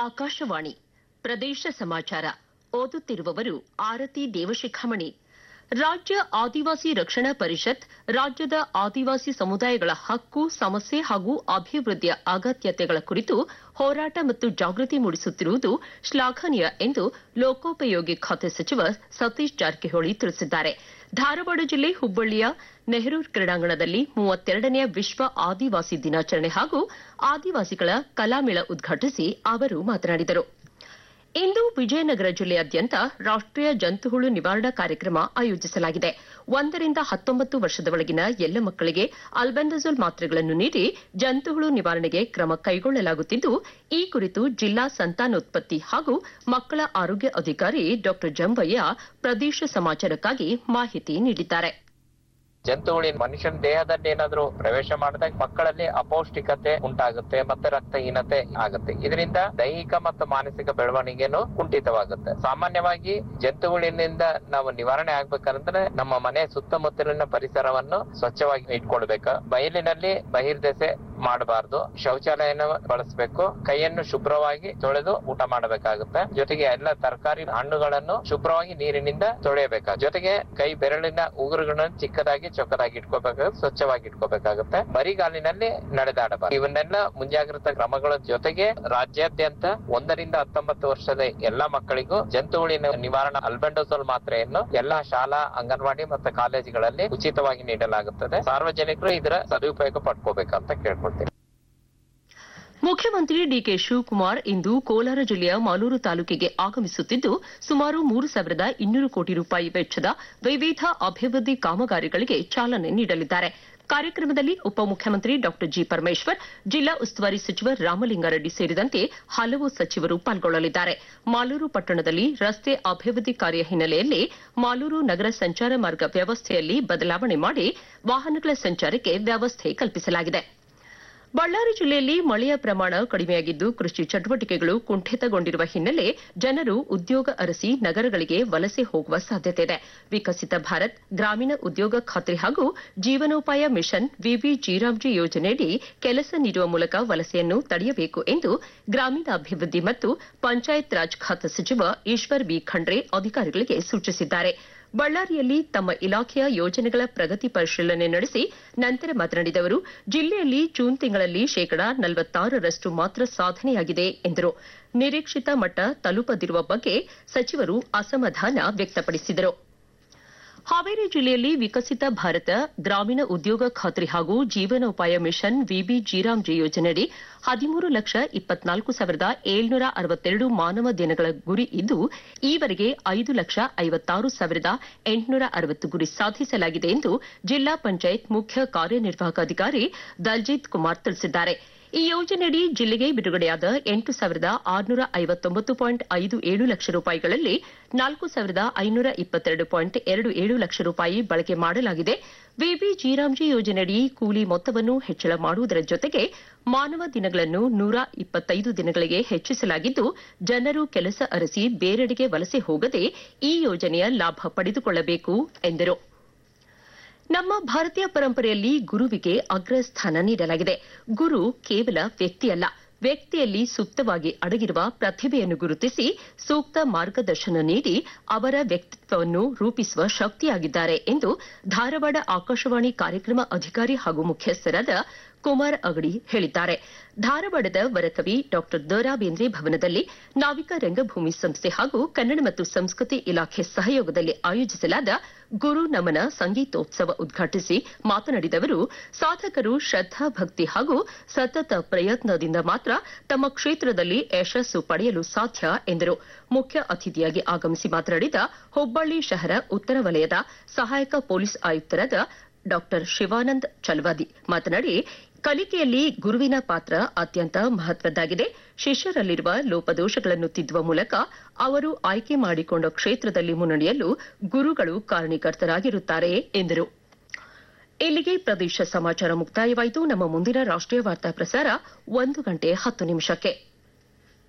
ಆಕಾಶವಾಣಿ ಪ್ರದೇಶ ಸಮಾಚಾರ ಓದುತ್ತಿರುವವರು ಆರತಿ ದೇವಶಿಖಾಮಣಿ ರಾಜ್ಯ ಆದಿವಾಸಿ ರಕ್ಷಣಾ ಪರಿಷತ್ ರಾಜ್ಯದ ಆದಿವಾಸಿ ಸಮುದಾಯಗಳ ಹಕ್ಕು ಸಮಸ್ಯೆ ಹಾಗೂ ಅಭಿವೃದ್ಧಿಯ ಅಗತ್ಯತೆಗಳ ಕುರಿತು ಹೋರಾಟ ಮತ್ತು ಜಾಗೃತಿ ಮೂಡಿಸುತ್ತಿರುವುದು ಶ್ಲಾಘನೀಯ ಎಂದು ಲೋಕೋಪಯೋಗಿ ಖಾತೆ ಸಚಿವ ಸತೀಶ್ ಜಾರಕಿಹೊಳಿ ತಿಳಿಸಿದ್ದಾರೆ ಧಾರವಾಡ ಜಿಲ್ಲೆ ಹುಬ್ಬಳ್ಳಿಯ ನೆಹರು ಕ್ರೀಡಾಂಗಣದಲ್ಲಿ ಮೂವತ್ತೆರಡನೆಯ ವಿಶ್ವ ಆದಿವಾಸಿ ದಿನಾಚರಣೆ ಹಾಗೂ ಆದಿವಾಸಿಗಳ ಕಲಾಮೇಳ ಉದ್ಘಾಟಿಸಿ ಅವರು ಮಾತನಾಡಿದರು ಇಂದು ವಿಜಯನಗರ ಜಿಲ್ಲೆಯಾದ್ಯಂತ ರಾಷ್ಟೀಯ ಜಂತುಹುಳು ನಿವಾರಣಾ ಕಾರ್ಯಕ್ರಮ ಆಯೋಜಿಸಲಾಗಿದೆ ಒಂದರಿಂದ ಹತ್ತೊಂಬತ್ತು ವರ್ಷದ ಒಳಗಿನ ಎಲ್ಲ ಮಕ್ಕಳಿಗೆ ಅಲ್ಬೆಂಡಜೋಲ್ ಮಾತ್ರೆಗಳನ್ನು ನೀಡಿ ಜಂತುಹುಳು ನಿವಾರಣೆಗೆ ಕ್ರಮ ಕೈಗೊಳ್ಳಲಾಗುತ್ತಿದ್ದು ಈ ಕುರಿತು ಜಿಲ್ಲಾ ಸಂತಾನೋತ್ಪತ್ತಿ ಹಾಗೂ ಮಕ್ಕಳ ಆರೋಗ್ಯ ಅಧಿಕಾರಿ ಡಾ ಜಂಬಯ್ಯ ಪ್ರದೇಶ ಸಮಾಚಾರಕ್ಕಾಗಿ ಮಾಹಿತಿ ನೀಡಿದ್ದಾರೆ ಜಂತುಹುಳಿ ಮನುಷ್ಯನ ದೇಹದಲ್ಲಿ ಏನಾದ್ರೂ ಪ್ರವೇಶ ಮಾಡಿದಾಗ ಮಕ್ಕಳಲ್ಲಿ ಅಪೌಷ್ಟಿಕತೆ ಉಂಟಾಗುತ್ತೆ ಮತ್ತೆ ರಕ್ತಹೀನತೆ ಆಗುತ್ತೆ ಇದರಿಂದ ದೈಹಿಕ ಮತ್ತು ಮಾನಸಿಕ ಬೆಳವಣಿಗೆನು ಕುಂಠಿತವಾಗುತ್ತೆ ಸಾಮಾನ್ಯವಾಗಿ ಜಂತುಹುಳಿನಿಂದ ನಾವು ನಿವಾರಣೆ ಆಗ್ಬೇಕಂದ್ರೆ ನಮ್ಮ ಮನೆ ಸುತ್ತಮುತ್ತಲಿನ ಪರಿಸರವನ್ನು ಸ್ವಚ್ಛವಾಗಿ ಇಟ್ಕೊಳ್ಬೇಕು ಬಯಲಿನಲ್ಲಿ ಬಹಿರ್ದೆಸೆ ಮಾಡಬಾರ್ದು ಶೌಚಾಲಯನ ಬಳಸಬೇಕು ಕೈಯನ್ನು ಶುಭ್ರವಾಗಿ ತೊಳೆದು ಊಟ ಮಾಡಬೇಕಾಗುತ್ತೆ ಜೊತೆಗೆ ಎಲ್ಲ ತರಕಾರಿ ಹಣ್ಣುಗಳನ್ನು ಶುಭ್ರವಾಗಿ ನೀರಿನಿಂದ ತೊಳೆಯಬೇಕಾಗುತ್ತೆ ಜೊತೆಗೆ ಕೈ ಬೆರಳಿನ ಉಗುರುಗಳನ್ನು ಚಿಕ್ಕದಾಗಿ ಚೊಕ್ಕದಾಗಿ ಇಟ್ಕೋಬೇಕಾಗುತ್ತೆ ಸ್ವಚ್ಛವಾಗಿ ಇಟ್ಕೋಬೇಕಾಗುತ್ತೆ ಬರಿಗಾಲಿನಲ್ಲಿ ನಡೆದಾಡಬಾರದು ಇವನ್ನೆಲ್ಲ ಮುಂಜಾಗ್ರತಾ ಕ್ರಮಗಳ ಜೊತೆಗೆ ರಾಜ್ಯಾದ್ಯಂತ ಒಂದರಿಂದ ಹತ್ತೊಂಬತ್ತು ವರ್ಷದ ಎಲ್ಲಾ ಮಕ್ಕಳಿಗೂ ಜಂತುಹುಳಿನ ನಿವಾರಣಾ ಅಲ್ಬೆಂಡೋಸೋಲ್ ಮಾತ್ರೆಯನ್ನು ಎಲ್ಲಾ ಶಾಲಾ ಅಂಗನವಾಡಿ ಮತ್ತು ಕಾಲೇಜುಗಳಲ್ಲಿ ಉಚಿತವಾಗಿ ನೀಡಲಾಗುತ್ತದೆ ಸಾರ್ವಜನಿಕರು ಇದರ ಸದುಪಯೋಗ ಪಡ್ಕೋಬೇಕಂತ ಕೇಳ್ಕೊಳ್ತೀನಿ ಮುಖ್ಯಮಂತ್ರಿ ಡಿಕೆ ಶಿವಕುಮಾರ್ ಇಂದು ಕೋಲಾರ ಜಿಲ್ಲೆಯ ಮಾಲೂರು ತಾಲೂಕಿಗೆ ಆಗಮಿಸುತ್ತಿದ್ದು ಸುಮಾರು ಮೂರು ಸಾವಿರದ ಇನ್ನೂರು ಕೋಟಿ ರೂಪಾಯಿ ವೆಚ್ಚದ ವಿವಿಧ ಅಭಿವೃದ್ಧಿ ಕಾಮಗಾರಿಗಳಿಗೆ ಚಾಲನೆ ನೀಡಲಿದ್ದಾರೆ ಕಾರ್ಯಕ್ರಮದಲ್ಲಿ ಉಪಮುಖ್ಯಮಂತ್ರಿ ಡಾ ಜಿ ಪರಮೇಶ್ವರ್ ಜಿಲ್ಲಾ ಉಸ್ತುವಾರಿ ಸಚಿವ ರಾಮಲಿಂಗಾರೆಡ್ಡಿ ಸೇರಿದಂತೆ ಹಲವು ಸಚಿವರು ಪಾಲ್ಗೊಳ್ಳಲಿದ್ದಾರೆ ಮಾಲೂರು ಪಟ್ಟಣದಲ್ಲಿ ರಸ್ತೆ ಅಭಿವೃದ್ಧಿ ಕಾರ್ಯ ಹಿನ್ನೆಲೆಯಲ್ಲಿ ಮಾಲೂರು ನಗರ ಸಂಚಾರ ಮಾರ್ಗ ವ್ಯವಸ್ಥೆಯಲ್ಲಿ ಬದಲಾವಣೆ ಮಾಡಿ ವಾಹನಗಳ ಸಂಚಾರಕ್ಕೆ ವ್ಯವಸ್ಥೆ ಕಲ್ಪಿಸಲಾಗಿದೆ ಬಳ್ಳಾರಿ ಜಿಲ್ಲೆಯಲ್ಲಿ ಮಳೆಯ ಪ್ರಮಾಣ ಕಡಿಮೆಯಾಗಿದ್ದು ಕೃಷಿ ಚಟುವಟಿಕೆಗಳು ಕುಂಠಿತಗೊಂಡಿರುವ ಹಿನ್ನೆಲೆ ಜನರು ಉದ್ಯೋಗ ಅರಸಿ ನಗರಗಳಿಗೆ ವಲಸೆ ಹೋಗುವ ಸಾಧ್ಯತೆ ಇದೆ ವಿಕಸಿತ ಭಾರತ್ ಗ್ರಾಮೀಣ ಉದ್ಯೋಗ ಖಾತ್ರಿ ಹಾಗೂ ಜೀವನೋಪಾಯ ಮಿಷನ್ ವಿವಿ ಜೀರಾಮ್ಜಿ ಯೋಜನೆಯಡಿ ಕೆಲಸ ನೀಡುವ ಮೂಲಕ ವಲಸೆಯನ್ನು ತಡೆಯಬೇಕು ಎಂದು ಗ್ರಾಮೀಣಾಭಿವೃದ್ಧಿ ಮತ್ತು ಪಂಚಾಯತ್ ರಾಜ್ ಖಾತೆ ಸಚಿವ ಈಶ್ವರ್ ಬಿ ಖಂಡ್ರೆ ಅಧಿಕಾರಿಗಳಿಗೆ ಸೂಚಿಸಿದ್ದಾರೆ ಬಳ್ಳಾರಿಯಲ್ಲಿ ತಮ್ಮ ಇಲಾಖೆಯ ಯೋಜನೆಗಳ ಪ್ರಗತಿ ಪರಿಶೀಲನೆ ನಡೆಸಿ ನಂತರ ಮಾತನಾಡಿದ ಅವರು ಜಿಲ್ಲೆಯಲ್ಲಿ ಜೂನ್ ತಿಂಗಳಲ್ಲಿ ಶೇಕಡಾ ನಲವತ್ತಾರರಷ್ಟು ಮಾತ್ರ ಸಾಧನೆಯಾಗಿದೆ ಎಂದರು ನಿರೀಕ್ಷಿತ ಮಟ್ಟ ತಲುಪದಿರುವ ಬಗ್ಗೆ ಸಚಿವರು ಅಸಮಾಧಾನ ವ್ಯಕ್ತಪಡಿಸಿದರು ಹಾವೇರಿ ಜಿಲ್ಲೆಯಲ್ಲಿ ವಿಕಸಿತ ಭಾರತ ಗ್ರಾಮೀಣ ಉದ್ಯೋಗ ಖಾತ್ರಿ ಹಾಗೂ ಜೀವನೋಪಾಯ ಮಿಷನ್ ವಿಬಿ ಜೀರಾಮ್ಜಿ ಯೋಜನೆಯಡಿ ಹದಿಮೂರು ಲಕ್ಷ ಇಪ್ಪತ್ನಾಲ್ಕು ಸಾವಿರದ ಏಳ್ನೂರ ಅರವತ್ತೆರಡು ಮಾನವ ದಿನಗಳ ಗುರಿ ಇದ್ದು ಈವರೆಗೆ ಐದು ಲಕ್ಷ ಐವತ್ತಾರು ಸಾವಿರದ ಎಂಟುನೂರ ಅರವತ್ತು ಗುರಿ ಸಾಧಿಸಲಾಗಿದೆ ಎಂದು ಜಿಲ್ಲಾ ಪಂಚಾಯತ್ ಮುಖ್ಯ ಕಾರ್ಯನಿರ್ವಾಹಕ ಅಧಿಕಾರಿ ದಲ್ಜಿತ್ ಕುಮಾರ್ ತಿಳಿಸಿದ್ದಾರೆ ಈ ಯೋಜನೆಯಡಿ ಜಿಲ್ಲೆಗೆ ಬಿಡುಗಡೆಯಾದ ಎಂಟು ಸಾವಿರದ ಆರುನೂರ ಐವತ್ತೊಂಬತ್ತು ಪಾಯಿಂಟ್ ಐದು ಏಳು ಲಕ್ಷ ರೂಪಾಯಿಗಳಲ್ಲಿ ನಾಲ್ಕು ಸಾವಿರದ ಐನೂರ ಇಪ್ಪತ್ತೆರಡು ಪಾಯಿಂಟ್ ಎರಡು ಏಳು ಲಕ್ಷ ರೂಪಾಯಿ ಬಳಕೆ ಮಾಡಲಾಗಿದೆ ವಿಬಿ ಜೀರಾಮ್ಜಿ ಯೋಜನೆಯಡಿ ಕೂಲಿ ಮೊತ್ತವನ್ನು ಹೆಚ್ಚಳ ಮಾಡುವುದರ ಜೊತೆಗೆ ಮಾನವ ದಿನಗಳನ್ನು ನೂರ ಇಪ್ಪತ್ತೈದು ದಿನಗಳಿಗೆ ಹೆಚ್ಚಿಸಲಾಗಿದ್ದು ಜನರು ಕೆಲಸ ಅರಸಿ ಬೇರೆಡೆಗೆ ವಲಸೆ ಹೋಗದೆ ಈ ಯೋಜನೆಯ ಲಾಭ ಪಡೆದುಕೊಳ್ಳಬೇಕು ಎಂದರು ನಮ್ಮ ಭಾರತೀಯ ಪರಂಪರೆಯಲ್ಲಿ ಗುರುವಿಗೆ ಅಗ್ರಸ್ಥಾನ ನೀಡಲಾಗಿದೆ ಗುರು ಕೇವಲ ವ್ಯಕ್ತಿಯಲ್ಲ ವ್ಯಕ್ತಿಯಲ್ಲಿ ಸುಪ್ತವಾಗಿ ಅಡಗಿರುವ ಪ್ರತಿಭೆಯನ್ನು ಗುರುತಿಸಿ ಸೂಕ್ತ ಮಾರ್ಗದರ್ಶನ ನೀಡಿ ಅವರ ವ್ಯಕ್ತಿತ್ವವನ್ನು ರೂಪಿಸುವ ಶಕ್ತಿಯಾಗಿದ್ದಾರೆ ಎಂದು ಧಾರವಾಡ ಆಕಾಶವಾಣಿ ಕಾರ್ಯಕ್ರಮ ಅಧಿಕಾರಿ ಹಾಗೂ ಮುಖ್ಯಸ್ಥರಾದ ಕುಮಾರ್ ಅಗಡಿ ಹೇಳಿದ್ದಾರೆ ಧಾರವಾಡದ ವರಕವಿ ಡಾ ದರಾ ಬೇಂದ್ರೆ ಭವನದಲ್ಲಿ ನಾವಿಕ ರಂಗಭೂಮಿ ಸಂಸ್ಥೆ ಹಾಗೂ ಕನ್ನಡ ಮತ್ತು ಸಂಸ್ಕೃತಿ ಇಲಾಖೆ ಸಹಯೋಗದಲ್ಲಿ ಆಯೋಜಿಸಲಾದ ಗುರು ನಮನ ಸಂಗೀತೋತ್ಸವ ಉದ್ಘಾಟಿಸಿ ಮಾತನಾಡಿದ ಅವರು ಸಾಧಕರು ಶ್ರದ್ದಾ ಭಕ್ತಿ ಹಾಗೂ ಸತತ ಪ್ರಯತ್ನದಿಂದ ಮಾತ್ರ ತಮ್ಮ ಕ್ಷೇತ್ರದಲ್ಲಿ ಯಶಸ್ಸು ಪಡೆಯಲು ಸಾಧ್ಯ ಎಂದರು ಮುಖ್ಯ ಅತಿಥಿಯಾಗಿ ಆಗಮಿಸಿ ಮಾತನಾಡಿದ ಹುಬ್ಬಳ್ಳಿ ಶಹರ ಉತ್ತರ ವಲಯದ ಸಹಾಯಕ ಪೊಲೀಸ್ ಆಯುಕ್ತರಾದ ಡಾ ಶಿವಾನಂದ್ ಚಲವಾದಿ ಮಾತನಾಡಿ ಕಲಿಕೆಯಲ್ಲಿ ಗುರುವಿನ ಪಾತ್ರ ಅತ್ಯಂತ ಮಹತ್ವದ್ದಾಗಿದೆ ಶಿಷ್ಯರಲ್ಲಿರುವ ಲೋಪದೋಷಗಳನ್ನು ತಿದ್ದುವ ಮೂಲಕ ಅವರು ಆಯ್ಕೆ ಮಾಡಿಕೊಂಡ ಕ್ಷೇತ್ರದಲ್ಲಿ ಮುನ್ನಡೆಯಲು ಗುರುಗಳು ಕಾರಣೀಕರ್ತರಾಗಿರುತ್ತಾರೆ ಎಂದರು ಇಲ್ಲಿಗೆ ಪ್ರದೇಶ ಸಮಾಚಾರ ಮುಕ್ತಾಯವಾಯಿತು ನಮ್ಮ ಮುಂದಿನ ರಾಷ್ಟೀಯ ವಾರ್ತಾ ಪ್ರಸಾರ ಒಂದು ಗಂಟೆ ಹತ್ತು ನಿಮಿಷಕ್ಕೆ